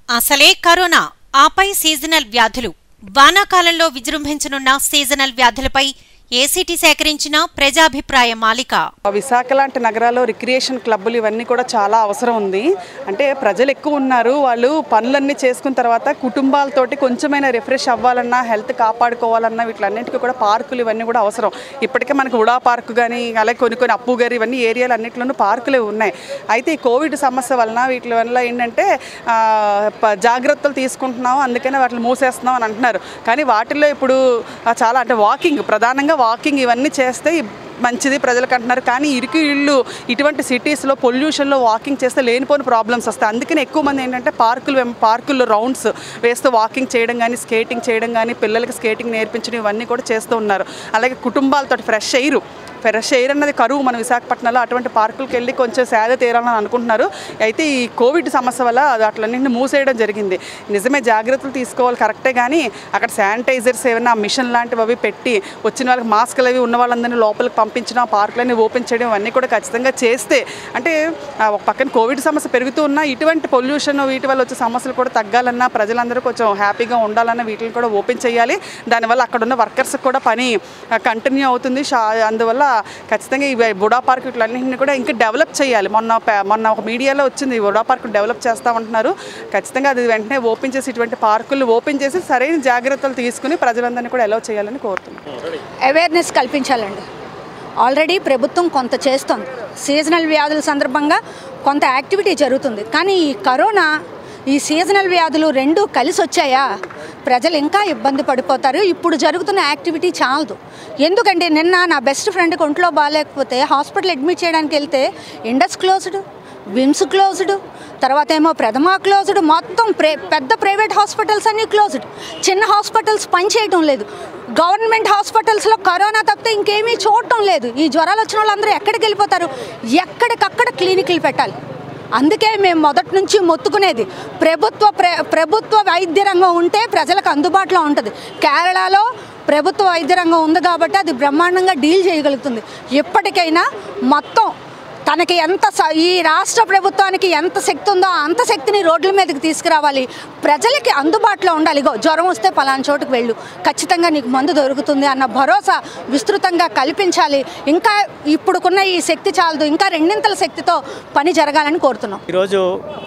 అసలే కరోనా ఆపై సీజనల్ వ్యాధులు వానాకాలంలో విజృంభించనున్న సీజనల్ వ్యాధులపై ఏసీటీ సేకరించిన ప్రజాభిప్రాయ మాలిక విశాఖ లాంటి నగరాల్లో రిక్రియేషన్ క్లబ్బులు ఇవన్నీ కూడా చాలా అవసరం ఉంది అంటే ప్రజలు ఎక్కువ ఉన్నారు వాళ్ళు పనులన్నీ చేసుకున్న తర్వాత కుటుంబాలతోటి కొంచెమైనా రిఫ్రెష్ అవ్వాలన్నా హెల్త్ కాపాడుకోవాలన్నా వీటిలన్నింటికీ కూడా పార్కులు ఇవన్నీ కూడా అవసరం ఇప్పటికే మనకు ఉడా పార్కు కానీ అలాగే కొన్ని కొన్ని అప్పు గారి ఇవన్నీ ఏరియాలు అన్నింటిలోనూ పార్కులు ఉన్నాయి అయితే ఈ కోవిడ్ సమస్య వలన వీటి వల్ల ఏంటంటే ఆ, ప- జాగ్రత్తలు తీసుకుంటున్నాం అందుకనే వాటిని మూసేస్తున్నాం అని అంటున్నారు కానీ వాటిల్లో ఇప్పుడు ఆ, చాలా అంటే వాకింగ్ ప్రధానంగా వాకింగ్ ఇవన్నీ చేస్తే మంచిది ప్రజలకు అంటున్నారు కానీ ఇరుకు ఇళ్ళు ఇటువంటి సిటీస్లో పొల్యూషన్లో వాకింగ్ చేస్తే లేనిపోని ప్రాబ్లమ్స్ వస్తాయి అందుకని ఎక్కువ మంది ఏంటంటే పార్కులు వెం- పార్కుల్లో రౌండ్స్ వేస్తూ వాకింగ్ చేయడం కానీ స్కేటింగ్ చేయడం కానీ పిల్లలకి స్కేటింగ్ నేర్పించడం ఇవన్నీ కూడా చేస్తూ ఉన్నారు అలాగే కుటుంబాలతో ఫ్రెష్ ఎయిర్ ఫ్రెష్ ఎయిర్ అన్నది కరువు మన విశాఖపట్నంలో అటువంటి పార్కులకు వెళ్ళి కొంచెం సేద తీరాలని అనుకుంటున్నారు అయితే ఈ కోవిడ్ సమస్య వల్ల అది అట్లన్నింటిని మూసేయడం జరిగింది నిజమే జాగ్రత్తలు తీసుకోవాలి కరెక్టే కానీ అక్కడ శానిటైజర్స్ ఏమైనా మిషన్ లాంటివి అవి పెట్టి వచ్చిన వాళ్ళకి మాస్కులు అవి ఉన్న వాళ్ళందరినీ లోపలికి పంపించడం ఆ పార్కులన్నీ ఓపెన్ చేయడం ఇవన్నీ కూడా ఖచ్చితంగా చేస్తే అంటే ఆ, ఒక పక్కన కోవిడ్ సమస్య పెరుగుతూ ఉన్నా ఇటువంటి పొల్యూషన్ వీటి వల్ల వచ్చే సమస్యలు కూడా తగ్గాలన్నా ప్రజలందరూ కొంచెం హ్యాపీగా ఉండాలన్నా వీటిని కూడా ఓపెన్ చేయాలి దానివల్ల అక్కడ ఉన్న వర్కర్స్కి కూడా పని కంటిన్యూ అవుతుంది షా అందువల్ల ఖచ్చితంగా ఈ బుడా పార్క్ ఇట్లన్నింటినీ కూడా ఇంకా డెవలప్ చేయాలి మొన్న ప- మొన్న ఒక మీడియాలో వచ్చింది ఈ బుడా పార్క్ డెవలప్ చేస్తామంటున్నారు ఖచ్చితంగా అది వెంటనే ఓపెన్ చేసి ఇటువంటి పార్కులు ఓపెన్ చేసి సరైన జాగ్రత్తలు తీసుకుని ప్రజలందరినీ కూడా ఎలా చేయాలని కోరుతున్నాను అవేర్నెస్ కల్పించాలండి ఆల్రెడీ ప్రభుత్వం కొంత చేస్తుంది సీజనల్ వ్యాధుల సందర్భంగా కొంత యాక్టివిటీ జరుగుతుంది కానీ ఈ కరోనా ఈ సీజనల్ వ్యాధులు రెండు కలిసి వచ్చాయా ప్రజలు ఇంకా ఇబ్బంది పడిపోతారు ఇప్పుడు జరుగుతున్న యాక్టివిటీ చాలదు ఎందుకంటే నిన్న నా బెస్ట్ ఫ్రెండ్కి ఒంట్లో బాగాలేకపోతే హాస్పిటల్ అడ్మిట్ చేయడానికి వెళ్తే ఇండస్ క్లోజ్డ్ విమ్స్ క్లోజ్డ్ తర్వాత ఏమో ప్రథమ క్లోజ్డ్ మొత్తం ప్రే పెద్ద ప్రైవేట్ హాస్పిటల్స్ అన్నీ క్లోజ్డ్ చిన్న హాస్పిటల్స్ పనిచేయటం లేదు గవర్నమెంట్ హాస్పిటల్స్లో కరోనా తప్పితే ఇంకేమీ చూడటం లేదు ఈ జ్వరాలు వచ్చిన వాళ్ళందరూ ఎక్కడికి వెళ్ళిపోతారు ఎక్కడికక్కడ క్లినిక్లు పెట్టాలి అందుకే మేము మొదటి నుంచి మొత్తుకునేది ప్రభుత్వ ప్ర ప్రభుత్వ వైద్య రంగం ఉంటే ప్రజలకు అందుబాటులో ఉంటుంది కేరళలో ప్రభుత్వ వైద్య రంగం ఉంది కాబట్టి అది బ్రహ్మాండంగా డీల్ చేయగలుగుతుంది ఎప్పటికైనా మొత్తం తనకి ఎంత స- ఈ రాష్ట్ర ప్రభుత్వానికి ఎంత శక్తి ఉందో అంత శక్తిని రోడ్ల మీదకి తీసుకురావాలి ప్రజలకి అందుబాటులో ఉండాలి ఇగో జ్వరం వస్తే పలానా చోటుకు వెళ్ళు ఖచ్చితంగా నీకు మందు దొరుకుతుంది అన్న భరోసా విస్తృతంగా కల్పించాలి ఇంకా ఇప్పుడుకున్న ఈ శక్తి చాలదు ఇంకా రెండింతల శక్తితో పని జరగాలని కోరుతున్నాం ఈరోజు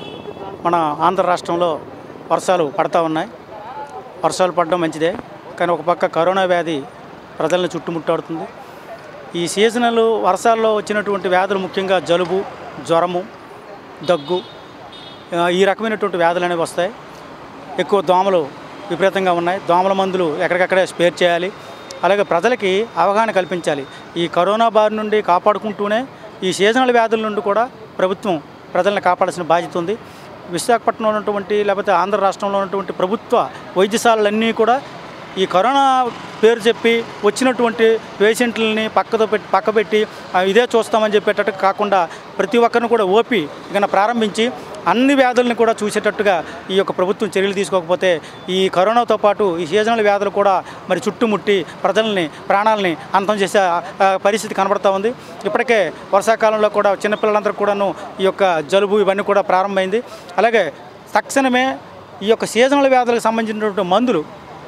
మన ఆంధ్ర రాష్ట్రంలో వర్షాలు పడతా ఉన్నాయి వర్షాలు పడడం మంచిదే కానీ ఒక పక్క కరోనా వ్యాధి ప్రజలను చుట్టుముట్టాడుతుంది ఈ సీజనల్ వర్షాల్లో వచ్చినటువంటి వ్యాధులు ముఖ్యంగా జలుబు జ్వరము దగ్గు ఆ, ఈ రకమైనటువంటి వ్యాధులు అనేవి వస్తాయి ఎక్కువ దోమలు విపరీతంగా ఉన్నాయి దోమల మందులు ఎక్కడికక్కడే స్పేర్ చేయాలి అలాగే ప్రజలకి అవగాహన కల్పించాలి ఈ కరోనా బారి నుండి కాపాడుకుంటూనే ఈ సీజనల్ వ్యాధుల నుండి కూడా ప్రభుత్వం ప్రజలను కాపాడాల్సిన బాధ్యత ఉంది విశాఖపట్నంలో ఉన్నటువంటి లేకపోతే ఆంధ్ర రాష్ట్రంలో ఉన్నటువంటి ప్రభుత్వ వైద్యశాలలన్నీ కూడా ఈ కరోనా పేరు చెప్పి వచ్చినటువంటి పేషెంట్లని పక్కతో పెట్టి పక్క పెట్టి "ఆ, ఇదే చూస్తామని చెప్పేటట్టు కాకుండా ప్రతి ఒక్కరిని కూడా ఓపి ఇక ప్రారంభించి అన్ని వ్యాధుల్ని కూడా చూసేటట్టుగా ఈ యొక్క ప్రభుత్వం చర్యలు తీసుకోకపోతే ఈ కరోనాతో పాటు ఈ సీజనల్ వ్యాధులు కూడా మరి చుట్టుముట్టి ప్రజల్ని ప్రాణాలని అంతం చేసే ఆ, పరిస్థితి కనబడతా ఉంది ఇప్పటికే వర్షాకాలంలో కూడా చిన్నపిల్లలందరూ కూడాను ఈ యొక్క జలుబు ఇవన్నీ కూడా ప్రారంభమైంది అలాగే తక్షణమే ఈ యొక్క సీజనల్ వ్యాధులకు సంబంధించినటువంటి మందులు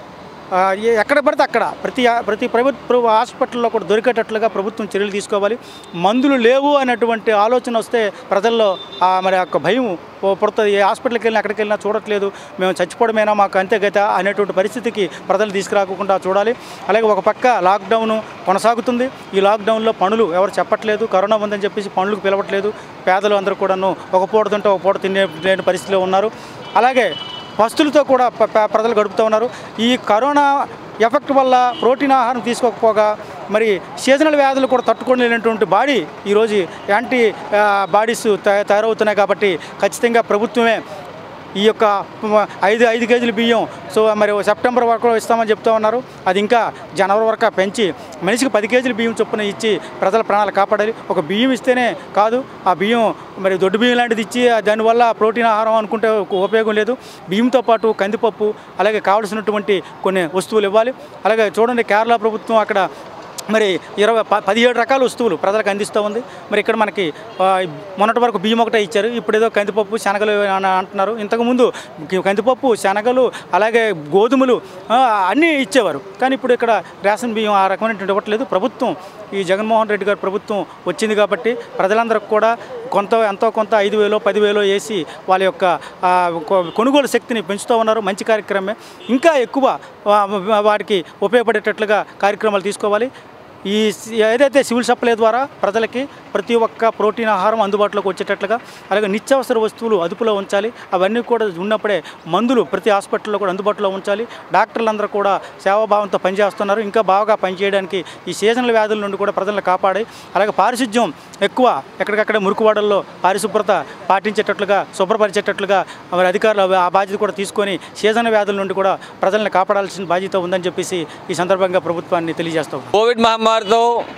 ఆ, ఏ- ఎక్కడ పడితే అక్కడ ప్రతి ప్రతి ప్రభుత్వ హాస్పిటల్లో కూడా దొరికేటట్లుగా ప్రభుత్వం చర్యలు తీసుకోవాలి మందులు లేవు అనేటువంటి ఆలోచన వస్తే ప్రజల్లో ఆ మరి యొక్క భయం ఓ పుడుతుంది ఏ హాస్పిటల్కి వెళ్ళినా ఎక్కడికి వెళ్ళినా చూడట్లేదు మేము చచ్చిపోవడమేనా మాకు అంతేగత అనేటువంటి పరిస్థితికి ప్రజలు తీసుకురాకుండా చూడాలి అలాగే ఒక పక్క లాక్డౌన్ కొనసాగుతుంది ఈ లాక్డౌన్లో పనులు ఎవరు చెప్పట్లేదు కరోనా ఉందని చెప్పేసి పనులకు పిలవట్లేదు పేదలు అందరూ కూడాను ఒక పూట తింటే ఒక పూట తినే లేని పరిస్థితిలో ఉన్నారు అలాగే పస్తులతో కూడా ప- ప- ప్రజలు గడుపుతూ ఉన్నారు ఈ కరోనా ఎఫెక్ట్ వల్ల ప్రోటీన్ ఆహారం తీసుకోకపోగా మరి సీజనల్ వ్యాధులు కూడా తట్టుకోలేనటువంటి బాడీ ఈరోజు యాంటీ ఆ, బాడీస్ తయా- తయారవుతున్నాయి కాబట్టి ఖచ్చితంగా ప్రభుత్వమే ఈ యొక్క మ- ఐదు ఐదు కేజీల బియ్యం సో మరి సెప్టెంబర్ వరకు ఇస్తామని చెప్తా ఉన్నారు అది ఇంకా జనవరి వరకు పెంచి మనిషికి పది కేజీల బియ్యం చొప్పున ఇచ్చి ప్రజల ప్రాణాలు కాపాడాలి ఒక బియ్యం ఇస్తేనే కాదు ఆ బియ్యం మరి దొడ్డు బియ్యం లాంటిది ఇచ్చి దానివల్ల ప్రోటీన్ ఆహారం అనుకుంటే ఒక ఉపయోగం లేదు బియ్యంతో పాటు కందిపప్పు అలాగే కావలసినటువంటి కొన్ని వస్తువులు ఇవ్వాలి అలాగే చూడండి కేరళ ప్రభుత్వం అక్కడ మరి ఇరవై ప పదిహేడు రకాల వస్తువులు ప్రజలకు అందిస్తూ ఉంది మరి ఇక్కడ మనకి ఆ, మొన్నటి వరకు బియ్యం ఒకటే ఇచ్చారు ఇప్పుడు ఏదో కందిపప్పు శనగలు అని అంటున్నారు ఇంతకుముందు కందిపప్పు శనగలు అలాగే గోధుమలు ఆ, అన్నీ ఇచ్చేవారు కానీ ఇప్పుడు ఇక్కడ రేషన్ బియ్యం ఆ రకమైనటువంటి ఇవ్వట్లేదు ప్రభుత్వం ఈ జగన్మోహన్ రెడ్డి గారి ప్రభుత్వం వచ్చింది కాబట్టి ప్రజలందరికీ కూడా కొంత ఎంతో కొంత ఐదు వేలో పదివేలో వేసి వాళ్ళ యొక్క ఆ, కొ- కొనుగోలు శక్తిని పెంచుతూ ఉన్నారు మంచి కార్యక్రమమే ఇంకా ఎక్కువ ఆ, వాటికి ఉపయోగపడేటట్లుగా కార్యక్రమాలు తీసుకోవాలి ఈ సి- ఏదైతే సివిల్ సప్లై ద్వారా ప్రజలకి ప్రతి ఒక్క ప్రోటీన్ ఆహారం అందుబాటులోకి వచ్చేటట్లుగా అలాగే నిత్యావసర వస్తువులు అదుపులో ఉంచాలి అవన్నీ కూడా ఉన్నప్పుడే మందులు ప్రతి హాస్పిటల్లో కూడా అందుబాటులో ఉంచాలి డాక్టర్లందరూ కూడా సేవాభావంతో పనిచేస్తున్నారు ఇంకా బాగా పనిచేయడానికి ఈ సీజనల్ వ్యాధుల నుండి కూడా ప్రజలను కాపాడి అలాగే పారిశుధ్యం ఎక్కువ ఎక్కడికక్కడ మురుకువాడల్లో పారిశుభ్రత పాటించేటట్లుగా శుభ్రపరిచేటట్లుగా మరి అధికారులు ఆ బాధ్యత కూడా తీసుకొని సీజన్ వ్యాధుల నుండి కూడా ప్రజల్ని కాపాడాల్సిన బాధ్యత ఉందని చెప్పేసి ఈ సందర్భంగా ప్రభుత్వాన్ని తెలియజేస్తాం కోవిడ్ మహమ్మారితో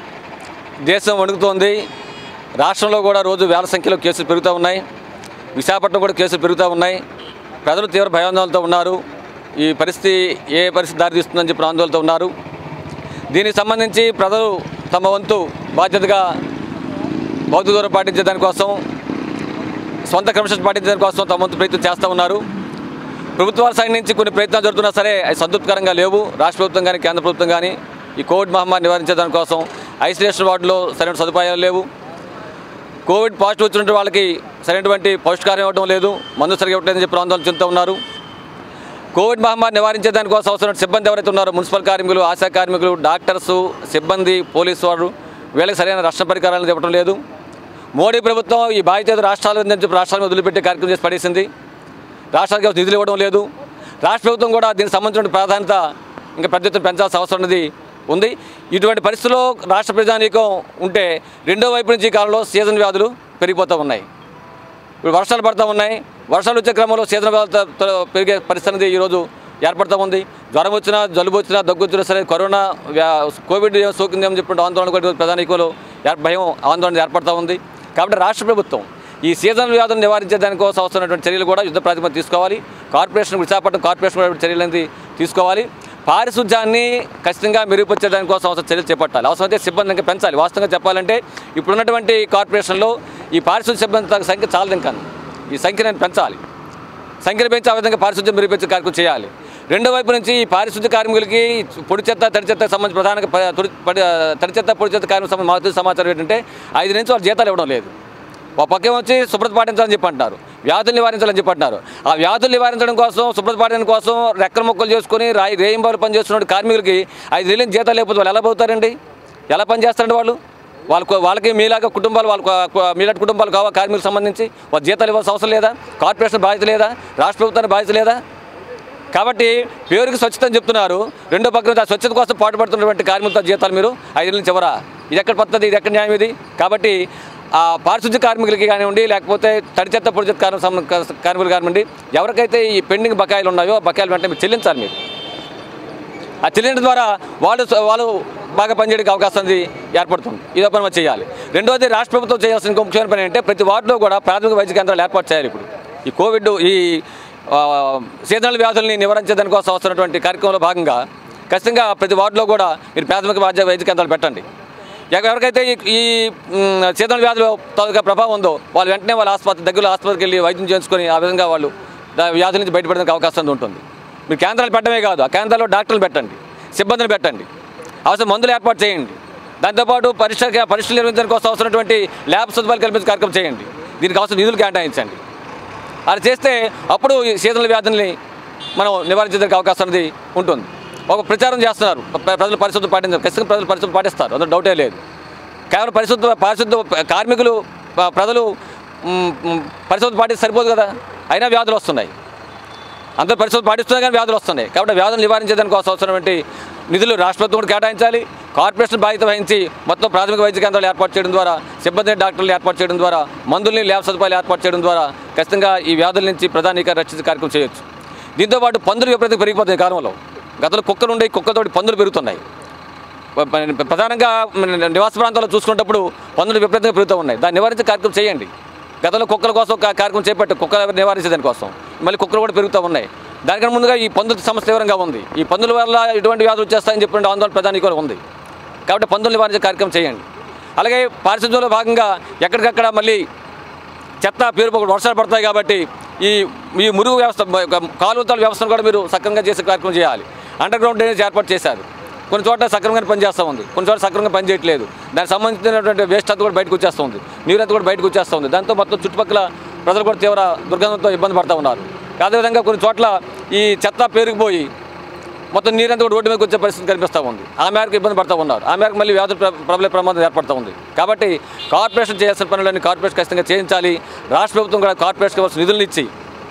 దేశం వణుకుతోంది రాష్ట్రంలో కూడా రోజు వేల సంఖ్యలో కేసులు పెరుగుతూ ఉన్నాయి విశాఖపట్నం కూడా కేసులు పెరుగుతూ ఉన్నాయి ప్రజలు తీవ్ర భయాందోళనతో ఉన్నారు ఈ పరిస్థితి ఏ పరిస్థితి దారితీస్తుందని చెప్పి ఆందోళనతో ఉన్నారు దీనికి సంబంధించి ప్రజలు తమ వంతు బాధ్యతగా భౌతిక దూరం పాటించే దానికోసం సొంత క్రమశిక్షణ పాటించే దానికోసం తమ వంతు ప్రయత్నం చేస్తూ ఉన్నారు ప్రభుత్వాల సైడ్ నుంచి కొన్ని ప్రయత్నాలు జరుగుతున్నా సరే అవి సంతృప్తికరంగా లేవు రాష్ట్ర ప్రభుత్వం కానీ కేంద్ర ప్రభుత్వం కానీ ఈ కోవిడ్ మహమ్మారి నివారించే దానికోసం ఐసోలేషన్ వార్డులో సరైన సదుపాయాలు లేవు కోవిడ్ పాజిటివ్ వచ్చినటువంటి వాళ్ళకి సరైనటువంటి పౌష్టికారం ఇవ్వడం లేదు మందు సరిగా ఇవ్వట్లేదని చెప్పి ఆందోళన చెందుతూ ఉన్నారు కోవిడ్ మహమ్మారి నివారించే దానికోసం అవసరమైన సిబ్బంది ఎవరైతే ఉన్నారో మున్సిపల్ కార్మికులు ఆశా కార్మికులు డాక్టర్సు సిబ్బంది పోలీసు వారు వీళ్ళకి సరైన రక్షణ పరికరాలను ఇవ్వడం లేదు మోడీ ప్రభుత్వం ఈ బాధ్యత రాష్ట్రాలు ఉందని చెప్పి రాష్ట్రాలను వదిలిపెట్టే కార్యక్రమం చేసి పడేసింది రాష్ట్రాలకు నిధులు ఇవ్వడం లేదు రాష్ట్ర ప్రభుత్వం కూడా దీనికి సంబంధించిన ప్రాధాన్యత ఇంకా పెద్ద ఎత్తున పెంచాల్సిన అవసరం ఉన్నది ఉంది ఇటువంటి పరిస్థితుల్లో రాష్ట్ర ప్రజానీకం ఉంటే రెండో వైపు నుంచి ఈ కాలంలో సీజన్ వ్యాధులు పెరిగిపోతూ ఉన్నాయి ఇప్పుడు వర్షాలు పడుతూ ఉన్నాయి వర్షాలు వచ్చే క్రమంలో సీజన్ వ్యాధులతో తో- పెరిగే పరిస్థితి అనేది ఈరోజు ఏర్పడుతూ ఉంది జ్వరం వచ్చినా జలుబు వచ్చినా దగ్గు వచ్చినా సరే కరోనా వ్యా కోవిడ్ సోకిందేమని చెప్పిన ఆందోళన కూడా ఈరోజు ప్రధానికులు ఏర్- భయం ఆందోళన ఏర్పడుతూ ఉంది కాబట్టి రాష్ట్ర ప్రభుత్వం ఈ సీజన్ వ్యాధులను నివారించే దానికోసం అవసరమైనటువంటి చర్యలు కూడా యుద్ధ ప్రాతిపదిక తీసుకోవాలి కార్పొరేషన్ విశాఖపట్నం కార్పొరేషన్ కూడా చర్యలు అనేది తీసుకోవాలి పారిశుధ్యాన్ని ఖచ్చితంగా మెరుగుపరిచే దానికోసం అవసరం చర్యలు చేపట్టాలి అవసరమైతే సిబ్బంది ఇంకా పెంచాలి వాస్తవంగా చెప్పాలంటే ఇప్పుడున్నటువంటి కార్పొరేషన్లో ఈ పారిశుద్ధ్య సిబ్బంది సంఖ్య చాలా ఇంకా ఈ సంఖ్యను పెంచాలి సంఖ్యను పెంచి ఆ విధంగా పారిశుద్ధ్యం మెరుగుపరిచే కార్యక్రమం చేయాలి రెండో వైపు నుంచి ఈ పారిశుద్ధ్య కార్మికులకి పొడి చెత్త తడి చెత్తకు సంబంధించి ప్రధానంగా ప- తొడి- పడి- తడి చెత్త పొడి చెత్త కార్మికులకు సంబంధించి మాకు తెలిసిన సమాచారం ఏంటంటే ఐదు నుంచి వాళ్ళు జీతాలు ఇవ్వడం లేదు ఒక పక్క వచ్చి శుభ్రత పాటించాలని చెప్పి అంటున్నారు వ్యాధులు నివారించాలని చెప్పి అంటున్నారు ఆ వ్యాధులు నివారించడం కోసం శుభ్రత పాటించడం కోసం రెక్కల మొక్కలు చేసుకుని రాయి రేయింబాలు పనిచేస్తున్న కార్మికులకి ఐదు నెలలు జీతాలు లేకపోతే వాళ్ళు ఎలా పోతారండి ఎలా పని చేస్తారండి వాళ్ళు వాళ్ళకు వాళ్ళకి మీలాగా కుటుంబాలు వాళ్ళకు మీలాంటి కుటుంబాలు కావా కార్మికులకు సంబంధించి వాళ్ళ జీతాలు ఇవ్వాల్సిన అవసరం లేదా కార్పొరేషన్ బాధ్యత లేదా రాష్ట్ర ప్రభుత్వానికి బాధ్యత లేదా కాబట్టి పేరుకి స్వచ్ఛత అని చెప్తున్నారు రెండో పక్కన నుంచి ఆ స్వచ్ఛత కోసం పాటుపడుతున్నటువంటి కార్మికులతో జీతాలు మీరు ఐదు నుంచి ఎవరా ఇది ఎక్కడ పద్ధతి ఇది ఎక్కడ న్యాయం ఇది కాబట్టి ఆ పారిశుద్ధ్య కార్మికులకి కానివ్వండి లేకపోతే తడి చెత్త పొడి చెత్త కార్మిక సంబంధ- కార్మికులు కానివ్వండి ఎవరికైతే ఈ పెండింగ్ బకాయిలు ఉన్నాయో ఆ బకాయిలు వెంటనే మీరు చెల్లించాలి మీరు ఆ చెల్లించడం ద్వారా వాళ్ళు వాళ్ళు బాగా పనిచేయడానికి అవకాశం అనేది ఏర్పడుతుంది ఇది ఒక పని మనం చేయాలి రెండోది రాష్ట్ర ప్రభుత్వం చేయాల్సిన ఇంకో ముఖ్యమైన పని ఏంటంటే ప్రతి వార్డులో కూడా ప్రాథమిక వైద్య కేంద్రాలు ఏర్పాటు చేయాలి ఇప్పుడు ఈ కోవిడ్ ఈ ఆ, సీజనల్ వ్యాధుల్ని నివారించే దానికోసం అవసరమైనటువంటి కార్యక్రమంలో భాగంగా ఖచ్చితంగా ప్రతి వార్డులో కూడా మీరు ప్రాథమిక వైద్య వైద్య కేంద్రాలు పెట్టండి ఎవ- ఎవరికైతే ఈ ఈ మ్, సీజనల్ వ్యాధుల తాలూకా ప్రభావం ఉందో వాళ్ళు వెంటనే వాళ్ళ ఆసుపత్రి దగ్గర ఆసుపత్రికి వెళ్ళి వైద్యం చేయించుకొని ఆ విధంగా వాళ్ళు దా- వ్యాధుల నుంచి బయటపడడానికి అవకాశం అనేది ఉంటుంది మీరు కేంద్రాలు పెట్టడమే కాదు ఆ కేంద్రాల్లో డాక్టర్లు పెట్టండి సిబ్బందిని పెట్టండి అవసరం మందులు ఏర్పాటు చేయండి దాంతోపాటు పరీక్ష పరీక్షలు నిర్వహించడానికి కోసం అవసరమైనటువంటి ల్యాబ్ సదుపాయాలు కల్పించే కార్యక్రమం చేయండి దీనికి అవసరం నిధులు కేటాయించండి అది చేస్తే అప్పుడు ఈ సీజనల్ వ్యాధుల్ని మనం నివారించడానికి అవకాశం అనేది ఉంటుంది ఒక ప్రచారం చేస్తున్నారు ప్ర- ప్రజలు పరిశుద్ధం పాటించారు ఖచ్చితంగా ప్రజలు పరిశుద్ధం పాటిస్తారు అందులో డౌటే లేదు కేవలం పరిశుద్ధ పరిశుద్ధ కార్మికులు ప- ప్రజలు మ్, మ్, పరిశుద్ధం పాటిస్తే సరిపోదు కదా అయినా వ్యాధులు వస్తున్నాయి అందరూ పరిశుద్ధం పాటిస్తున్నా కానీ వ్యాధులు వస్తున్నాయి కాబట్టి వ్యాధులు నివారించేదానికి కోసం అవసరమైనటువంటి నిధులు రాష్ట్ర ప్రభుత్వం కూడా కేటాయించాలి కార్పొరేషన్ బాధ్యత వహించి మొత్తం ప్రాథమిక వైద్య కేంద్రాలు ఏర్పాటు చేయడం ద్వారా సిబ్బంది డాక్టర్లు ఏర్పాటు చేయడం ద్వారా మందుల్ని ల్యాబ్ సదుపాయాలు ఏర్పాటు చేయడం ద్వారా ఖచ్చితంగా ఈ వ్యాధుల నుంచి ప్రధానిక రక్షించే కార్యక్రమం చేయొచ్చు దీంతోపాటు పందులు విపరీతంగా పెరిగిపోతాయి ఈ కాలంలో గతంలో కుక్కలు ఉండే కుక్కతోటి పందులు పెరుగుతున్నాయి ప- ప- ప్రధానంగా మన నివాస ప్రాంతాల్లో చూసుకున్నప్పుడు పందులు విపరీతంగా పెరుగుతూ ఉన్నాయి దాన్ని నివారించే కార్యక్రమం చేయండి గతంలో కుక్కల కోసం ఒక కార్యక్రమం చేపట్టి కుక్కలు నివారించే దానికోసం మళ్ళీ కుక్కలు కూడా పెరుగుతూ ఉన్నాయి దానికన్నా ముందుగా ఈ పందుల సమస్య తీవ్రంగా ఉంది ఈ పందుల వల్ల ఎటువంటి వ్యాధులు వచ్చేస్తాయని చెప్పిన ఆందోళన ప్రధాని కూడా ఉంది కాబట్టి పందులు నివారించే కార్యక్రమం చేయండి అలాగే పారిశుద్ధ్యంలో భాగంగా ఎక్కడికక్కడ మళ్ళీ చెత్త పేరు వర్షాలు పడతాయి కాబట్టి ఈ ఈ మురుగు వ్యవస్థ కాలువతల వ్యవస్థను కూడా మీరు సక్రమంగా చేసే కార్యక్రమం చేయాలి అండర్ గ్రౌండ్ డ్రైనేజ్ ఏర్పాటు చేశారు కొన్ని చోట్ల సక్రమంగా పనిచేస్తూ ఉంది కొన్ని చోట్ల సక్రమంగా పనిచేయట్లేదు దానికి సంబంధించినటువంటి వేస్ట్ అంతా కూడా బయటకు వచ్చేస్తుంది నీరు అంతా కూడా బయటకు వచ్చేస్తూ ఉంది దాంతో మొత్తం చుట్టుపక్కల ప్రజలు కూడా తీవ్ర దుర్గంధంతో ఇబ్బంది పడుతూ ఉన్నారు అదేవిధంగా కొన్ని చోట్ల ఈ చెత్త పేరుకుపోయి మొత్తం నీరంతా కూడా రోడ్డు మీదకి వచ్చే పరిస్థితి కనిపిస్తూ ఉంది ఆ మేరకు ఇబ్బంది పడుతూ ఉన్నారు ఆ మేరకు మళ్ళీ వ్యాధులు ప్ర- ప్రబలే ప్రమాదం ఏర్పడుతూ ఉంది కాబట్టి కార్పొరేషన్ చేయాల్సిన పనులన్నీ కార్పొరేషన్ ఖచ్చితంగా చేయించాలి రాష్ట్ర ప్రభుత్వం కూడా కార్పొరేషన్ ఇవ్వాల్సిన నిధులను ఇచ్చి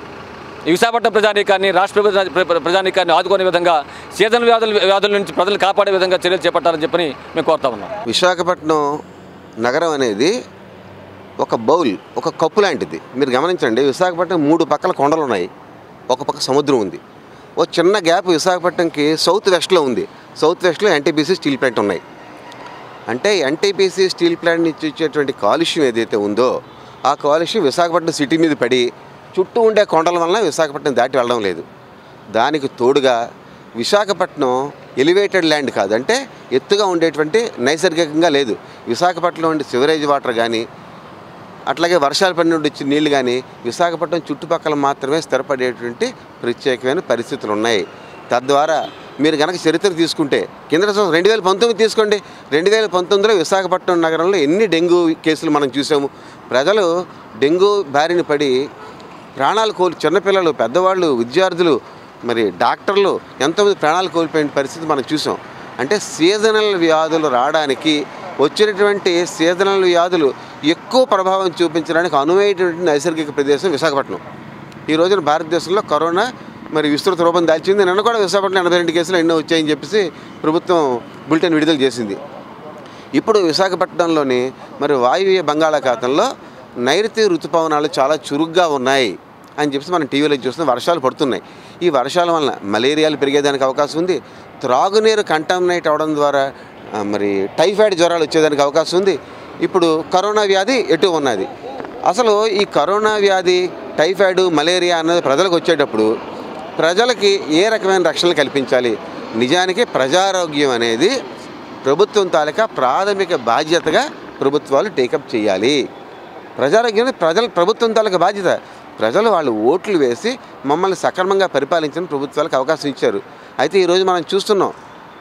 ఈ విశాఖపట్నం ప్రజానీకాన్ని రాష్ట్ర ప్రజా- ప్ర- ప్రజానీకాన్ని ఆదుకునే విధంగా సీజన్ వ్యాధుల వ్యాధుల నుంచి ప్రజలు కాపాడే విధంగా చర్యలు చేపట్టాలని చెప్పని మేము కోరుతా ఉన్నాం విశాఖపట్నం నగరం అనేది ఒక బౌల్ ఒక కప్పు లాంటిది మీరు గమనించండి విశాఖపట్నం మూడు పక్కల కొండలు ఉన్నాయి ఒక పక్క సముద్రం ఉంది ఓ చిన్న గ్యాప్ విశాఖపట్నంకి సౌత్ వెస్ట్లో ఉంది సౌత్ వెస్ట్లో ఎన్టీపీసీ స్టీల్ ప్లాంట్ ఉన్నాయి అంటే ఎన్టీపీసీ స్టీల్ ప్లాంట్ నుంచి వచ్చేటువంటి కాలుష్యం ఏదైతే ఉందో ఆ కాలుష్యం విశాఖపట్నం సిటీ మీద పడి చుట్టూ ఉండే కొండల వలన విశాఖపట్నం దాటి వెళ్ళడం లేదు దానికి తోడుగా విశాఖపట్నం ఎలివేటెడ్ ల్యాండ్ కాదు అంటే ఎత్తుగా ఉండేటువంటి నైసర్గికంగా లేదు విశాఖపట్నం ఉండే సివరేజ్ వాటర్ కానీ అట్లాగే వర్షాలు పడి నుండి వచ్చే నీళ్లు కానీ విశాఖపట్నం చుట్టుపక్కల మాత్రమే స్థిరపడేటువంటి ప్రత్యేకమైన పరిస్థితులు ఉన్నాయి తద్వారా మీరు కనుక చరిత్ర తీసుకుంటే కింద సంవత్సరం రెండు వేల పంతొమ్మిది తీసుకోండి రెండు వేల పంతొమ్మిదిలో విశాఖపట్నం నగరంలో ఎన్ని డెంగ్యూ కేసులు మనం చూసాము ప్రజలు డెంగ్యూ బారిన పడి ప్రాణాలు కోల్పు చిన్నపిల్లలు పెద్దవాళ్ళు విద్యార్థులు మరి డాక్టర్లు ఎంతోమంది ప్రాణాలు కోల్పోయిన పరిస్థితి మనం చూసాం అంటే సీజనల్ వ్యాధులు రావడానికి వచ్చినటువంటి సీజనల్ వ్యాధులు ఎక్కువ ప్రభావం చూపించడానికి అనువైనటువంటి నైసర్గిక ప్రదేశం విశాఖపట్నం ఈ రోజున భారతదేశంలో కరోనా మరి విస్తృత రూపం దాల్చింది నిన్న కూడా విశాఖపట్నం ఎనభై రెండు కేసులు ఎన్నో వచ్చాయని చెప్పేసి ప్రభుత్వం బులెటిన్ విడుదల చేసింది ఇప్పుడు విశాఖపట్నంలోని మరి వాయువ్య బంగాళాఖాతంలో నైరుతి ఋతుపవనాలు చాలా చురుగ్గా ఉన్నాయి అని చెప్పేసి మనం టీవీలో చూస్తున్నాం వర్షాలు పడుతున్నాయి ఈ వర్షాల వలన మలేరియాలు పెరిగేదానికి అవకాశం ఉంది త్రాగునీరు కంటామినేట్ అవడం ద్వారా ఆ, మరి టైఫాయిడ్ జ్వరాలు వచ్చేదానికి అవకాశం ఉంది ఇప్పుడు కరోనా వ్యాధి ఎటు ఉన్నది అసలు ఈ కరోనా వ్యాధి టైఫాయిడ్ మలేరియా అన్నది ప్రజలకు వచ్చేటప్పుడు ప్రజలకి ఏ రకమైన రక్షణ కల్పించాలి నిజానికి ప్రజారోగ్యం అనేది ప్రభుత్వం తాలూకా ప్రాథమిక బాధ్యతగా ప్రభుత్వాలు టేకప్ చేయాలి ప్రజారోగ్యం అనేది ప్రజల ప్రభుత్వం తాలూకా బాధ్యత ప్రజలు వాళ్ళు ఓట్లు వేసి మమ్మల్ని సక్రమంగా పరిపాలించిన ప్రభుత్వాలకు అవకాశం ఇచ్చారు అయితే ఈరోజు మనం చూస్తున్నాం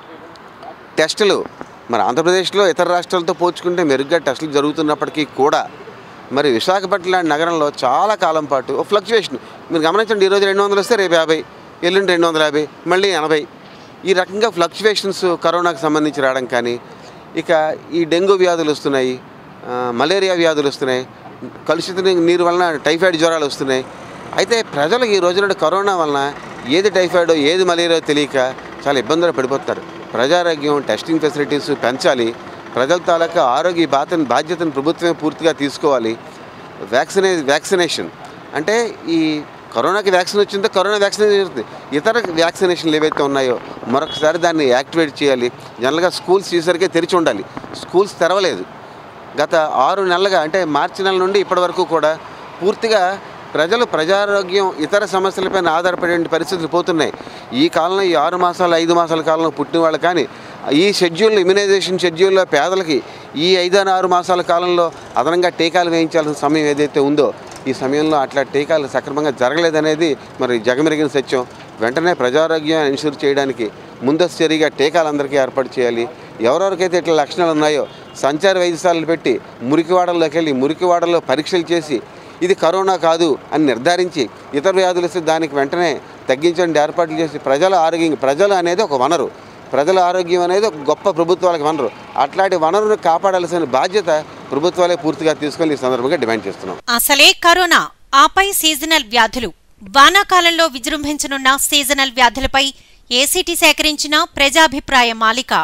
టెస్టులు మరి ఆంధ్రప్రదేశ్లో ఇతర రాష్ట్రాలతో పోల్చుకుంటే మెరుగ్గా టెస్టులు జరుగుతున్నప్పటికీ కూడా మరి విశాఖపట్నం లాంటి నగరంలో చాలా కాలం పాటు ఓ ఫ్లక్చువేషన్ మీరు గమనించండి ఈరోజు రెండు వందలు వస్తే రేపు యాభై ఎల్లుండి రెండు వందల యాభై మళ్ళీ ఎనభై ఈ రకంగా ఫ్లక్చువేషన్స్ కరోనాకు సంబంధించి రావడం కానీ ఇక ఈ డెంగ్యూ వ్యాధులు వస్తున్నాయి ఆ, మలేరియా వ్యాధులు వస్తున్నాయి కలుషిత నీ- నీరు వలన టైఫాయిడ్ జ్వరాలు వస్తున్నాయి అయితే ప్రజలు ఈ రోజున కరోనా వలన ఏది టైఫాయిడో ఏది మలేరియా తెలియక చాలా ఇబ్బందులు పడిపోతారు ప్రజారోగ్యం టెస్టింగ్ ఫెసిలిటీస్ పెంచాలి ప్రజల తాలూకా ఆరోగ్య బాధ్యతను బాధ్యతను ప్రభుత్వమే పూర్తిగా తీసుకోవాలి వ్యాక్సినే వ్యాక్సినేషన్ అంటే ఈ కరోనాకి వ్యాక్సిన్ వచ్చిందో కరోనా వ్యాక్సినేషన్ జరుగుతుంది ఇతర వ్యాక్సినేషన్లు ఏవైతే ఉన్నాయో మరొకసారి దాన్ని యాక్టివేట్ చేయాలి జనరల్గా స్కూల్స్ ఈసరికే తెరిచి ఉండాలి స్కూల్స్ తెరవలేదు గత ఆరు నెలలుగా అంటే మార్చి నెల నుండి ఇప్పటి వరకు కూడా పూర్తిగా ప్రజలు ప్రజారోగ్యం ఇతర సమస్యలపైన ఆధారపడే పరిస్థితులు పోతున్నాయి ఈ కాలంలో ఈ ఆరు మాసాలు ఐదు మాసాల కాలంలో పుట్టిన వాళ్ళు కానీ ఈ షెడ్యూల్ ఇమ్యునైజేషన్ షెడ్యూల్లో పేదలకి ఈ ఐదు ఆరు మాసాల కాలంలో అదనంగా టీకాలు వేయించాల్సిన సమయం ఏదైతే ఉందో ఈ సమయంలో అట్లా టీకాలు సక్రమంగా జరగలేదనేది మరి జగమెరిగిన సత్యం వెంటనే ప్రజారోగ్యం ఇన్సూర్ చేయడానికి ముందస్తు చర్యగా టీకాలు అందరికీ ఏర్పాటు చేయాలి ఎవరెవరికైతే ఇట్లా లక్షణాలు ఉన్నాయో సంచార వైద్యశాలలు పెట్టి మురికివాడల్లోకి వెళ్ళి మురికివాడల్లో పరీక్షలు చేసి ఇది కరోనా కాదు అని నిర్ధారించి ఇతర వ్యాధులు వస్తే దానికి వెంటనే తగ్గించండి ఏర్పాట్లు చేసి ప్రజల ఆరోగ్యం ప్రజలు అనేది ఒక వనరు ప్రజల ఆరోగ్యం అనేది ఒక గొప్ప ప్రభుత్వాలకు వనరు అట్లాంటి వనరును కాపాడాల్సిన బాధ్యత ప్రభుత్వాలే పూర్తిగా తీసుకొని ఈ సందర్భంగా డిమాండ్ చేస్తున్నాం అసలే కరోనా ఆపై సీజనల్ వ్యాధులు వానాకాలంలో విజృంభించనున్న సీజనల్ వ్యాధులపై ఏసీటీ సేకరించిన ప్రజాభిప్రాయ మాలిక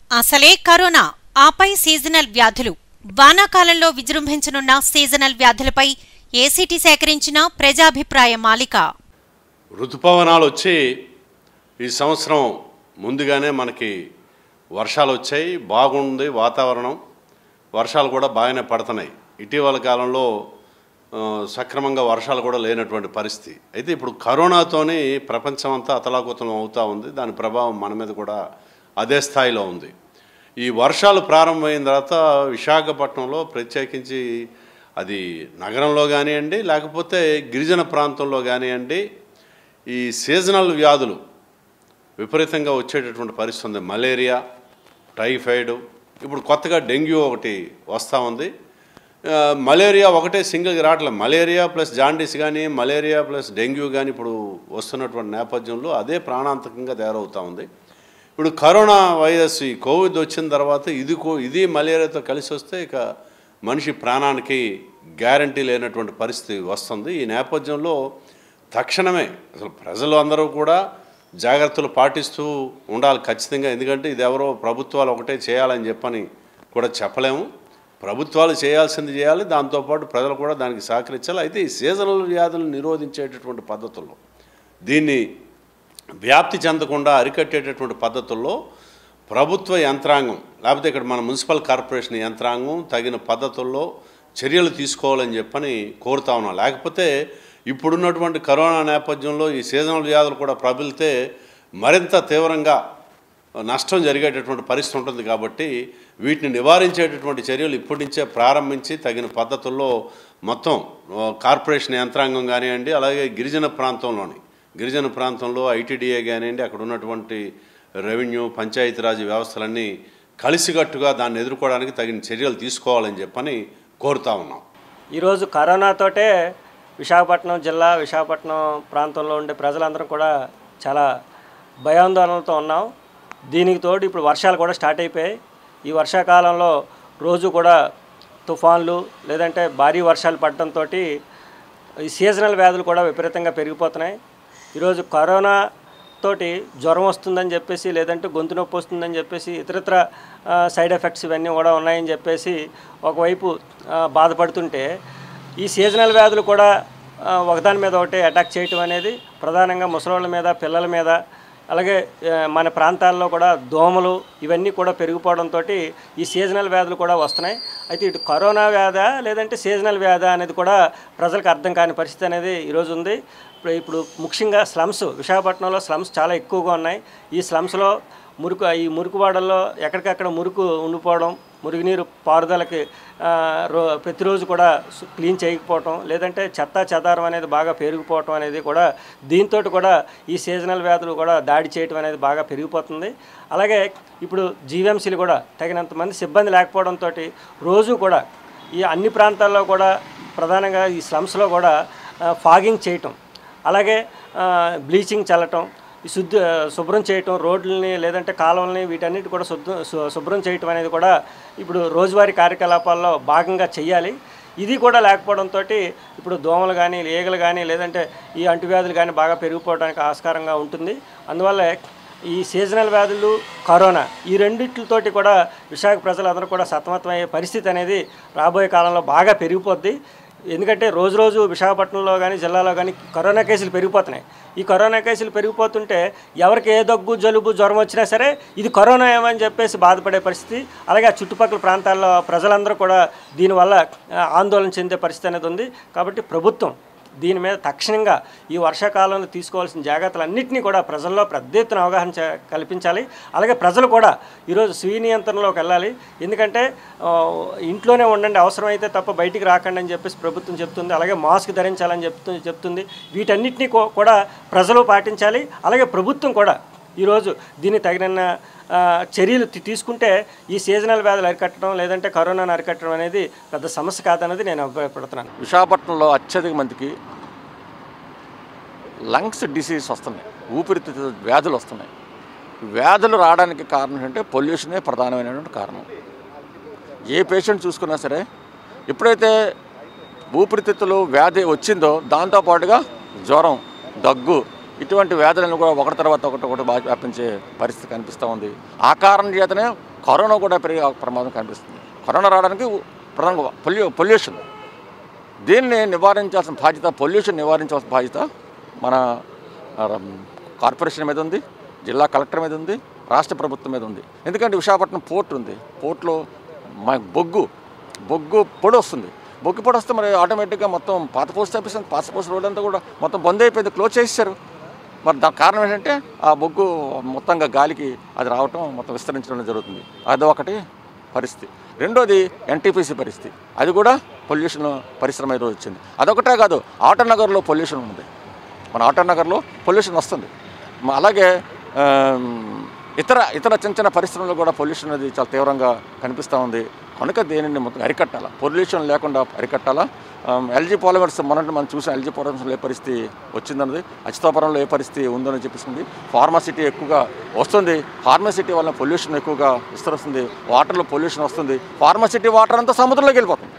అసలే కరోనా ఆపై సీజనల్ వ్యాధులు వానాకాలంలో విజృంభించనున్న సీజనల్ వ్యాధులపై ఏసీటీ సేకరించిన ప్రజాభిప్రాయ మాలిక ఋతుపవనాలు వచ్చి ఈ సంవత్సరం ముందుగానే మనకి వర్షాలు వచ్చాయి బాగుంది వాతావరణం వర్షాలు కూడా బాగానే పడుతున్నాయి ఇటీవల కాలంలో ఆ, సక్రమంగా వర్షాలు కూడా లేనటువంటి పరిస్థితి అయితే ఇప్పుడు కరోనాతోని ప్రపంచం అంతా అతలాకుతలం అవుతూ ఉంది దాని ప్రభావం మన మీద కూడా అదే స్థాయిలో ఉంది ఈ వర్షాలు ప్రారంభమైన తర్వాత విశాఖపట్నంలో ప్రత్యేకించి అది నగరంలో కానివ్వండి లేకపోతే గిరిజన ప్రాంతంలో కానివ్వండి ఈ సీజనల్ వ్యాధులు విపరీతంగా వచ్చేటటువంటి పరిస్థితి ఉంది మలేరియా టైఫాయిడ్ ఇప్పుడు కొత్తగా డెంగ్యూ ఒకటి వస్తూ ఉంది ఆ, మలేరియా ఒకటే సింగిల్గా రావట్లేదు మలేరియా ప్లస్ జాండీస్ కానీ మలేరియా ప్లస్ డెంగ్యూ కానీ ఇప్పుడు వస్తున్నటువంటి నేపథ్యంలో అదే ప్రాణాంతకంగా తయారవుతూ ఉంది ఇప్పుడు కరోనా వైరస్ ఈ కోవిడ్ వచ్చిన తర్వాత ఇది కో ఇది మలేరియాతో కలిసి వస్తే ఇక మనిషి ప్రాణానికి గ్యారంటీ లేనటువంటి పరిస్థితి వస్తుంది ఈ నేపథ్యంలో తక్షణమే అసలు ప్రజలు అందరూ కూడా జాగ్రత్తలు పాటిస్తూ ఉండాలి ఖచ్చితంగా ఎందుకంటే ఇది ఎవరో ప్రభుత్వాలు ఒకటే చేయాలని చెప్పని కూడా చెప్పలేము ప్రభుత్వాలు చేయాల్సింది చేయాలి దాంతోపాటు ప్రజలు కూడా దానికి సహకరించాలి అయితే ఈ సీజనల్ వ్యాధులను నిరోధించేటటువంటి పద్ధతుల్లో దీన్ని వ్యాప్తి చెందకుండా అరికట్టేటటువంటి పద్ధతుల్లో ప్రభుత్వ యంత్రాంగం లేకపోతే ఇక్కడ మన మున్సిపల్ కార్పొరేషన్ యంత్రాంగం తగిన పద్ధతుల్లో చర్యలు తీసుకోవాలని చెప్పని కోరుతా ఉన్నాం లేకపోతే ఇప్పుడున్నటువంటి కరోనా నేపథ్యంలో ఈ సీజనల్ వ్యాధులు కూడా ప్రబలితే మరింత తీవ్రంగా నష్టం జరిగేటటువంటి పరిస్థితి ఉంటుంది కాబట్టి వీటిని నివారించేటటువంటి చర్యలు ఇప్పటి నుంచే ప్రారంభించి తగిన పద్ధతుల్లో మొత్తం ఆ, కార్పొరేషన్ యంత్రాంగం కానివ్వండి అలాగే గిరిజన ప్రాంతంలోని గిరిజన ప్రాంతంలో ఐటీడీఏ కానివ్వండి అక్కడ ఉన్నటువంటి రెవెన్యూ పంచాయతీరాజ్ వ్యవస్థలన్నీ కలిసికట్టుగా దాన్ని ఎదుర్కోవడానికి తగిన చర్యలు తీసుకోవాలని చెప్పని కోరుతా ఉన్నాం ఈరోజు కరోనాతోటే విశాఖపట్నం జిల్లా విశాఖపట్నం ప్రాంతంలో ఉండే ప్రజలందరం కూడా చాలా భయాందోళనలతో ఉన్నాం దీనికి తోడు ఇప్పుడు వర్షాలు కూడా స్టార్ట్ అయిపోయాయి ఈ వర్షాకాలంలో రోజు కూడా తుఫాన్లు లేదంటే భారీ వర్షాలు పడటంతో ఈ సీజనల్ వ్యాధులు కూడా విపరీతంగా పెరిగిపోతున్నాయి ఈరోజు కరోనా తోటి జ్వరం వస్తుందని చెప్పేసి లేదంటే గొంతు నొప్పి వస్తుందని చెప్పేసి ఇతరత్ర ఆ, సైడ్ ఎఫెక్ట్స్ ఇవన్నీ కూడా ఉన్నాయని చెప్పేసి ఒకవైపు ఆ, బాధపడుతుంటే ఈ సీజనల్ వ్యాధులు కూడా ఆ, ఒకదాని మీద ఒకటి అటాక్ చేయటం అనేది ప్రధానంగా ముసలోళ్ళ మీద పిల్లల మీద అలాగే ఆ, మన ప్రాంతాల్లో కూడా దోమలు ఇవన్నీ కూడా పెరిగిపోవడంతో ఈ సీజనల్ వ్యాధులు కూడా వస్తున్నాయి అయితే ఇటు కరోనా వ్యాధ లేదంటే సీజనల్ వ్యాధ అనేది కూడా ప్రజలకు అర్థం కాని పరిస్థితి అనేది ఈరోజు ఉంది ఇప్పుడు ఇప్పుడు ముఖ్యంగా స్లమ్స్ విశాఖపట్నంలో స్లమ్స్ చాలా ఎక్కువగా ఉన్నాయి ఈ స్లమ్స్లో మురుకు ఈ మురుకువాడల్లో ఎక్కడికక్కడ మురుకు ఉండిపోవడం మురుగునీరు పారుదలకి ఆ, రో ప్రతిరోజు కూడా సు- క్లీన్ చేయకపోవటం లేదంటే చెత్త చెదారం అనేది బాగా పెరిగిపోవటం అనేది కూడా దీంతో కూడా ఈ సీజనల్ వ్యాధులు కూడా దాడి చేయటం అనేది బాగా పెరిగిపోతుంది అలాగే ఇప్పుడు జీవీఎంసీలు కూడా తగినంత మంది సిబ్బంది లేకపోవడంతో రోజు కూడా ఈ అన్ని ప్రాంతాల్లో కూడా ప్రధానంగా ఈ స్లమ్స్లో కూడా ఫాగింగ్ చేయటం అలాగే ఆ, బ్లీచింగ్ చల్లటం ఈ శుద్ధ శుభ్రం చేయటం రోడ్లని లేదంటే కాలువల్ని వీటన్నిటి కూడా శుద్ధ శు- శుభ్రం చేయటం అనేది కూడా ఇప్పుడు రోజువారీ కార్యకలాపాల్లో భాగంగా చెయ్యాలి ఇది కూడా లేకపోవడంతో ఇప్పుడు దోమలు కానీ ఈగలు కానీ లేదంటే ఈ అంటువ్యాధులు కానీ బాగా పెరిగిపోవడానికి ఆస్కారంగా ఉంటుంది అందువల్ల ఈ సీజనల్ వ్యాధులు కరోనా ఈ రెండిట్లతోటి కూడా విశాఖ ప్రజలందరూ కూడా సతమతమయ్యే పరిస్థితి అనేది రాబోయే కాలంలో బాగా పెరిగిపోద్ది ఎందుకంటే రోజు రోజు విశాఖపట్నంలో కానీ జిల్లాలో కానీ కరోనా కేసులు పెరిగిపోతున్నాయి ఈ కరోనా కేసులు పెరిగిపోతుంటే ఎవరికి ఏ దగ్గు జలుబు జ్వరం వచ్చినా సరే ఇది కరోనా ఏమని చెప్పేసి బాధపడే పరిస్థితి అలాగే ఆ చుట్టుపక్కల ప్రాంతాల్లో ప్రజలందరూ కూడా దీనివల్ల ఆ, ఆందోళన చెందే పరిస్థితి అనేది ఉంది కాబట్టి ప్రభుత్వం దీని మీద తక్షణంగా ఈ వర్షాకాలంలో తీసుకోవాల్సిన జాగ్రత్తలన్నింటినీ కూడా ప్రజల్లో పెద్ద ఎత్తున అవగాహన చే- కల్పించాలి అలాగే ప్రజలు కూడా ఈరోజు స్వీయ నియంత్రణలోకి వెళ్ళాలి ఎందుకంటే ఆ, ఇంట్లోనే ఉండండి అవసరమైతే తప్ప బయటికి రాకండి అని చెప్పేసి ప్రభుత్వం చెప్తుంది అలాగే మాస్క్ ధరించాలని చెప్తూ చెప్తుంది వీటన్నిటినీ కూ- కూడా ప్రజలు పాటించాలి అలాగే ప్రభుత్వం కూడా ఈరోజు దీన్ని తగిన ఆ, చర్యలు తీ- తీసుకుంటే ఈ సీజనల్ వ్యాధులు అరికట్టడం లేదంటే కరోనాను అరికట్టడం అనేది పెద్ద సమస్య కాదన్నది నేను అభిప్రాయపడుతున్నాను విశాఖపట్నంలో అత్యధిక మందికి లంగ్స్ డిసీజ్ వస్తున్నాయి ఊపిరితిత్తుల వ్యాధులు వస్తున్నాయి వ్యాధులు రావడానికి కారణం ఏంటంటే పొల్యూషనే ప్రధానమైనటువంటి కారణం ఏ పేషెంట్ చూసుకున్నా సరే ఎప్పుడైతే ఊపిరితిత్తులు వ్యాధి వచ్చిందో దాంతోపాటుగా జ్వరం దగ్గు ఇటువంటి వ్యాధులను కూడా ఒకటి తర్వాత ఒకటి ఒకటి బాగా వ్యాపించే పరిస్థితి కనిపిస్తూ ఉంది ఆ కారణం చేతనే కరోనా కూడా పెరిగే ప్రమాదం కనిపిస్తుంది కరోనా రావడానికి ప్రధానంగా పొల్యూ పొల్యూషన్ దీన్ని నివారించాల్సిన బాధ్యత పొల్యూషన్ నివారించాల్సిన బాధ్యత మన ఆ, కార్పొరేషన్ మీద ఉంది జిల్లా కలెక్టర్ మీద ఉంది రాష్ట్ర ప్రభుత్వం మీద ఉంది ఎందుకంటే విశాఖపట్నం పోర్ట్ ఉంది పోర్ట్లో మా బొగ్గు బొగ్గు పొడి వస్తుంది బొగ్గు పొడి వస్తే మరి ఆటోమేటిక్గా మొత్తం పాత పోస్ట్ ఆఫీస్ అంతా పాత పోస్ట్ రోడ్ అంతా కూడా మొత్తం బంద్ అయిపోయింది క్లోజ్ చేసేసారు మరి దానికి కారణం ఏంటంటే ఆ బొగ్గు మొత్తంగా గాలికి అది రావటం మొత్తం విస్తరించడం జరుగుతుంది అదొకటి పరిస్థితి రెండోది ఎన్టీపీసీ పరిస్థితి అది కూడా పొల్యూషన్ పరిశ్రమ ఈరోజు వచ్చింది అదొకటే కాదు ఆటోనగర్లో పొల్యూషన్ ఉంది మన ఆటోనగర్లో పొల్యూషన్ వస్తుంది మ- అలాగే ఆమ్, ఇతర ఇతర చిన్న చిన్న పరిశ్రమలు కూడా పొల్యూషన్ అనేది చాలా తీవ్రంగా కనిపిస్తూ ఉంది కనుక దేనిని మొత్తం అరికట్టాలా పొల్యూషన్ లేకుండా అరికట్టాలా ఎల్జీ పాలిమర్స్ మొన్నటి మనం చూసాం ఎల్జీ పాలిమర్స్లో ఏ పరిస్థితి వచ్చిందన్నది అచితాపురంలో ఏ పరిస్థితి ఉందని చెప్పేసింది ఫార్మాసిటీ ఎక్కువగా వస్తుంది ఫార్మాసిటీ వల్ల పొల్యూషన్ ఎక్కువగా విస్తరిస్తుంది వాటర్లో పొల్యూషన్ వస్తుంది ఫార్మాసిటీ వాటర్ అంతా సముద్రంలోకి వెళ్ళిపోతుంది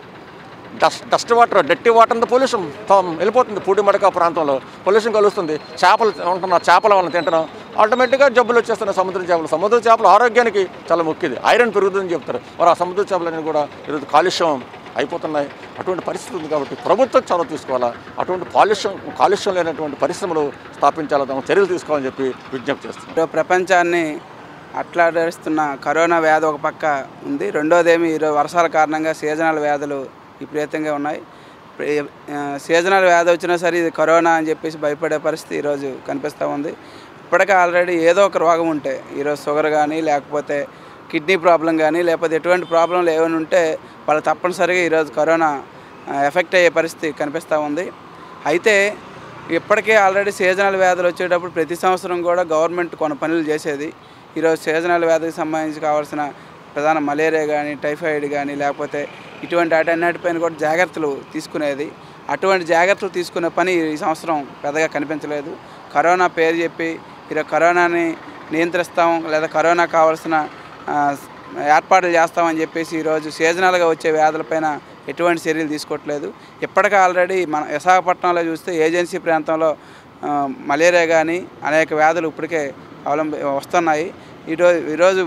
డస్ట్ డస్ట్ వాటర్ డట్టి వాటర్ అంతా పొల్యూషన్ వెళ్ళిపోతుంది పూడి మడక ప్రాంతంలో పొల్యూషన్ కలుస్తుంది చేపలు ఉంటున్న చేపల వల్ల తింటున్నాం ఆటోమేటిక్గా జబ్బులు వచ్చేస్తున్నాయి సముద్ర చేపలు సముద్ర చేపలు ఆరోగ్యానికి చాలా ముఖ్యది ఐరన్ పెరుగుతుందని చెప్తారు మరి ఆ సముద్ర చేపలన్నీ కూడా ఈరోజు కాలుష్యం అయిపోతున్నాయి అటువంటి పరిస్థితి ఉంది కాబట్టి ప్రభుత్వం చొరవ తీసుకోవాలా అటువంటి కాలుష్యం కాలుష్యం లేనటువంటి పరిశ్రమలు స్థాపించాలా తమ చర్యలు తీసుకోవాలని చెప్పి విజ్ఞప్తి చేస్తున్నాం ఈరోజు ప్రపంచాన్ని అట్లాడేస్తున్న కరోనా వ్యాధి ఒక పక్క ఉంది రెండోదేమి ఈరోజు వర్షాల కారణంగా సీజనల్ వ్యాధులు విపరీతంగా ఉన్నాయి ప్రే- ఆ, సీజనల్ వ్యాధి వచ్చినా సరే ఇది కరోనా అని చెప్పేసి భయపడే పరిస్థితి ఈరోజు కనిపిస్తూ ఉంది ఇప్పటికే ఆల్రెడీ ఏదో ఒక రోగం ఉంటే ఈరోజు షుగర్ కానీ లేకపోతే కిడ్నీ ప్రాబ్లం కానీ లేకపోతే ఎటువంటి ప్రాబ్లంలు ఏమైనా ఉంటే వాళ్ళు తప్పనిసరిగా ఈరోజు కరోనా ఆ, ఎఫెక్ట్ అయ్యే పరిస్థితి కనిపిస్తూ ఉంది అయితే ఇప్పటికే ఆల్రెడీ సీజనల్ వ్యాధులు వచ్చేటప్పుడు ప్రతి సంవత్సరం కూడా గవర్నమెంట్ కొన్ని పనులు చేసేది ఈరోజు సీజనల్ వ్యాధికి సంబంధించి కావాల్సిన ప్రధాన మలేరియా కానీ టైఫాయిడ్ కానీ లేకపోతే ఇటువంటి వాటన్నిటిపైన కూడా జాగ్రత్తలు తీసుకునేది అటువంటి జాగ్రత్తలు తీసుకునే పని ఈ సంవత్సరం పెద్దగా కనిపించలేదు కరోనా పేరు చెప్పి ఈరోజు కరోనాని నియంత్రిస్తాం లేదా కరోనా కావాల్సిన ఆ, ఏర్పాట్లు చేస్తామని చెప్పేసి ఈరోజు సీజనల్గా వచ్చే వ్యాధులపైన ఎటువంటి చర్యలు తీసుకోవట్లేదు ఇప్పటికే ఆల్రెడీ మన విశాఖపట్నంలో చూస్తే ఏజెన్సీ ప్రాంతంలో ఆ, మలేరియా కానీ అనేక వ్యాధులు ఇప్పటికే అవలంబి వస్తున్నాయి ఈరోజు ఈరోజు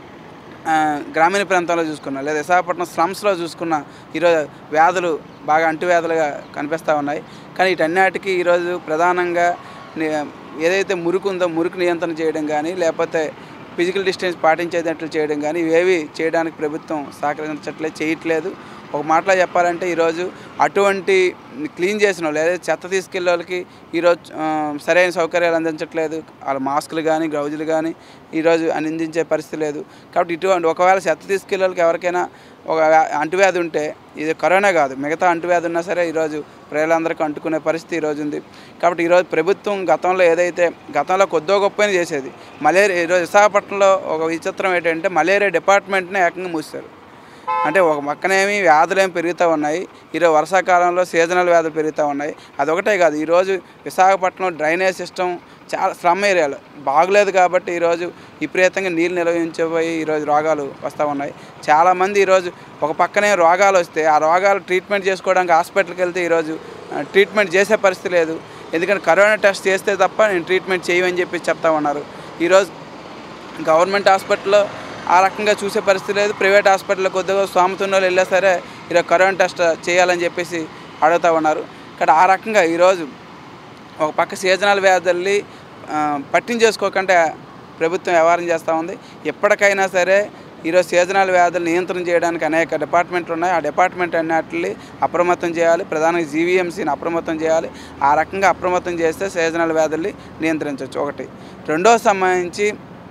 ఆ, గ్రామీణ ప్రాంతాల్లో చూసుకున్నా లేదా విశాఖపట్నం స్లమ్స్లో చూసుకున్న ఈరోజు వ్యాధులు బాగా అంటువ్యాధులుగా కనిపిస్తూ ఉన్నాయి కానీ వీటన్నిటికీ ఈరోజు ప్రధానంగా ని- ఏదైతే మురికి ఉందో మురికి నియంత్రణ చేయడం కానీ లేకపోతే ఫిజికల్ డిస్టెన్స్ పాటించేటట్లు చేయడం కానీ ఇవేవి చేయడానికి ప్రభుత్వం సహకరించట్లేదు చేయట్లేదు ఒక మాటలో చెప్పాలంటే ఈరోజు అటువంటి క్లీన్ చేసిన వాళ్ళు లేదా చెత్త తీసుకెళ్ళే వాళ్ళకి ఈరోజు ఆ, సరైన సౌకర్యాలు అందించట్లేదు వాళ్ళ మాస్కులు కానీ గ్లౌజులు కానీ ఈరోజు అందించే పరిస్థితి లేదు కాబట్టి ఇటువంటి ఒకవేళ చెత్త తీసుకెళ్ళే వాళ్ళకి ఎవరికైనా ఒక వ్యా- అంటువ్యాధి ఉంటే ఇది కరోనా కాదు మిగతా అంటువ్యాధి ఉన్నా సరే ఈరోజు ప్రజలందరికీ అంటుకునే పరిస్థితి ఈరోజు ఉంది కాబట్టి ఈరోజు ప్రభుత్వం గతంలో ఏదైతే గతంలో కొద్దో గొప్పని చేసేది మలేరియా ఈరోజు విశాఖపట్నంలో ఒక విచిత్రం ఏంటంటే మలేరియా డిపార్ట్మెంట్ని ఏకంగా మూసారు అంటే ఒక పక్కనేమి వ్యాధులు ఏమి పెరుగుతూ ఉన్నాయి ఈరోజు వర్షాకాలంలో సీజనల్ వ్యాధులు పెరుగుతూ ఉన్నాయి అదొకటే కాదు ఈరోజు విశాఖపట్నం డ్రైనేజ్ సిస్టమ్ చాలా స్లమ్ ఏరియాలో బాగలేదు కాబట్టి ఈరోజు విపరీతంగా నీళ్ళు నిల్వించిపోయి ఈరోజు రోగాలు వస్తూ ఉన్నాయి చాలామంది ఈరోజు ఒక పక్కనే రోగాలు వస్తే ఆ రోగాలు ట్రీట్మెంట్ చేసుకోవడానికి హాస్పిటల్కి వెళ్తే ఈరోజు ఆ, ట్రీట్మెంట్ చేసే పరిస్థితి లేదు ఎందుకంటే కరోనా టెస్ట్ చేస్తే తప్ప నేను ట్రీట్మెంట్ చేయమని చెప్పి చెప్తా ఉన్నారు ఈరోజు గవర్నమెంట్ హాస్పిటల్లో ఆ రకంగా చూసే పరిస్థితి లేదు ప్రైవేట్ హాస్పిటల్లో కొద్దిగా స్తోమత ఉన్న వాళ్ళు వెళ్ళా సరే ఈరోజు కరోనా టెస్ట్ చేయాలని చెప్పేసి అడుగుతూ ఉన్నారు ఇక్కడ ఆ రకంగా ఈరోజు ఒక పక్క సీజనల్ వ్యాధుల్ని ఆ, పట్టించేసుకోకుండా ప్రభుత్వం వ్యవహారం చేస్తూ ఉంది ఎప్పటికైనా సరే ఈరోజు సీజనల్ వ్యాధులు నియంత్రణ చేయడానికి అనేక డిపార్ట్మెంట్లు ఉన్నాయి ఆ డిపార్ట్మెంట్ అన్నిటిని అప్రమత్తం చేయాలి ప్రధానంగా జీవీఎంసీని అప్రమత్తం చేయాలి ఆ రకంగా అప్రమత్తం చేస్తే సీజనల్ వ్యాధుల్ని నియంత్రించవచ్చు ఒకటి రెండో సంబంధించి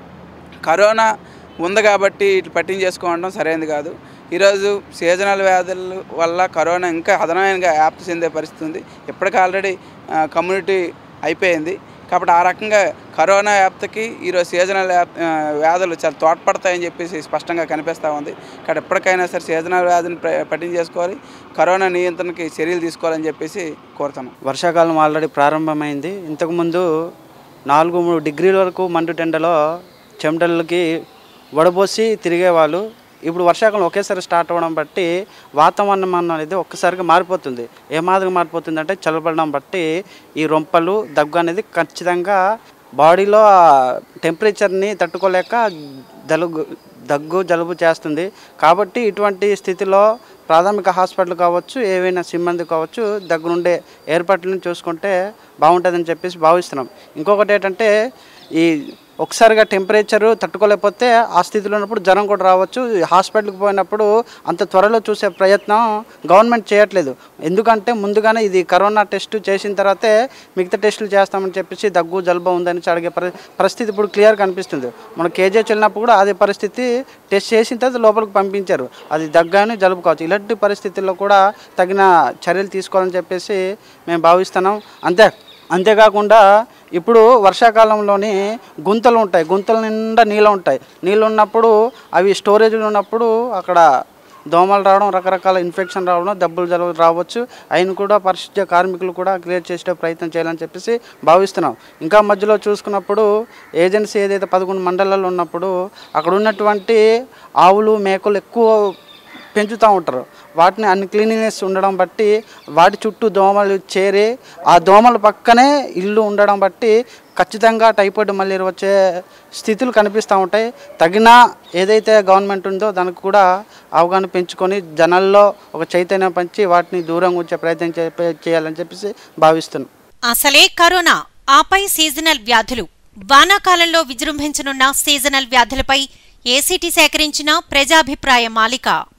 కరోనా ఉంది కాబట్టి ఇట్లా పట్టించేసుకోవడం సరైనది కాదు ఈరోజు సీజనల్ వ్యాధుల వల్ల కరోనా ఇంకా అదనమైనగా వ్యాప్తి చెందే పరిస్థితి ఉంది ఇప్పటికీ ఆల్రెడీ కమ్యూనిటీ అయిపోయింది కాబట్టి ఆ రకంగా కరోనా వ్యాప్తికి ఈరోజు సీజనల్ వ్యాప్- ఆ, వ్యాధులు చాలా తోడ్పడతాయని చెప్పేసి స్పష్టంగా కనిపిస్తూ ఉంది కాబట్టి ఎప్పటికైనా సరే సీజనల్ వ్యాధిని ప్ర- పట్టించేసుకోవాలి కరోనా నియంత్రణకి చర్యలు తీసుకోవాలని చెప్పేసి కోరుతున్నాం వర్షాకాలం ఆల్రెడీ ప్రారంభమైంది ఇంతకుముందు నాలుగు మూడు డిగ్రీల వరకు మండు టెండలో చెమటలకి వడబోసి తిరిగేవాళ్ళు ఇప్పుడు వర్షాకాలం ఒకేసారి స్టార్ట్ అవ్వడం బట్టి వాతావరణం అనేది ఒక్కసారిగా మారిపోతుంది ఏ మాదిరిగా మారిపోతుంది అంటే చల్లబడడం బట్టి ఈ రొంపలు దగ్గు అనేది ఖచ్చితంగా బాడీలో టెంపరేచర్ని తట్టుకోలేక జలుబు దగ్గు జలుబు చేస్తుంది కాబట్టి ఇటువంటి స్థితిలో ప్రాథమిక హాస్పిటల్ కావచ్చు ఏవైనా సిబ్బంది కావచ్చు దగ్గరుండే ఏర్పాట్లను చూసుకుంటే బాగుంటుందని చెప్పేసి భావిస్తున్నాం ఇంకొకటి ఏంటంటే ఈ ఒకసారిగా టెంపరేచర్ తట్టుకోలేకపోతే ఆ స్థితిలో ఉన్నప్పుడు జ్వరం కూడా రావచ్చు హాస్పిటల్కి పోయినప్పుడు అంత త్వరలో చూసే ప్రయత్నం గవర్నమెంట్ చేయట్లేదు ఎందుకంటే ముందుగానే ఇది కరోనా టెస్ట్ చేసిన తర్వాతే మిగతా టెస్టులు చేస్తామని చెప్పేసి దగ్గు జలుబు ఉందని అడిగే పరి పరిస్థితి ఇప్పుడు క్లియర్ కనిపిస్తుంది మన కేజీహెచ్ వెళ్ళినప్పుడు కూడా అదే పరిస్థితి టెస్ట్ చేసిన తర్వాత లోపలికి పంపించారు అది దగ్గాని జలుబు కావచ్చు ఇలాంటి పరిస్థితుల్లో కూడా తగిన చర్యలు తీసుకోవాలని చెప్పేసి మేము భావిస్తున్నాం అంతే అంతేకాకుండా ఇప్పుడు వర్షాకాలంలోని గుంతలు ఉంటాయి గుంతల నిండా నీళ్ళు ఉంటాయి నీళ్ళు ఉన్నప్పుడు అవి స్టోరేజ్లో ఉన్నప్పుడు అక్కడ దోమలు రావడం రకరకాల ఇన్ఫెక్షన్ రావడం దెబ్బలు జలుబు రావచ్చు ఆయన కూడా పరిశుద్ధ కార్మికులు కూడా క్రియేట్ చేసే ప్రయత్నం చేయాలని చెప్పేసి భావిస్తున్నాం ఇంకా మధ్యలో చూసుకున్నప్పుడు ఏజెన్సీ ఏదైతే పదకొండు మండలాల్లో ఉన్నప్పుడు అక్కడ ఉన్నటువంటి ఆవులు మేకలు ఎక్కువ పెంచుతూ ఉంటారు వాటిని అన్ని క్లీనినెస్ ఉండడం బట్టి వాటి చుట్టూ దోమలు చేరి ఆ దోమల పక్కనే ఇల్లు ఉండడం బట్టి ఖచ్చితంగా టైఫాయిడ్ మలేరియా వచ్చే స్థితులు కనిపిస్తూ ఉంటాయి తగిన ఏదైతే గవర్నమెంట్ ఉందో దానికి కూడా అవగాహన పెంచుకొని జనాల్లో ఒక చైతన్యం పంచి వాటిని దూరంగా ఉంచే ప్రయత్నం చే- చేయాలని చెప్పేసి భావిస్తున్నాం అసలే కరోనా ఆపై సీజనల్ వ్యాధులు వానాకాలంలో విజృంభించనున్న సీజనల్ వ్యాధులపై ఏసీటీ సేకరించిన ప్రజాభిప్రాయ మాలిక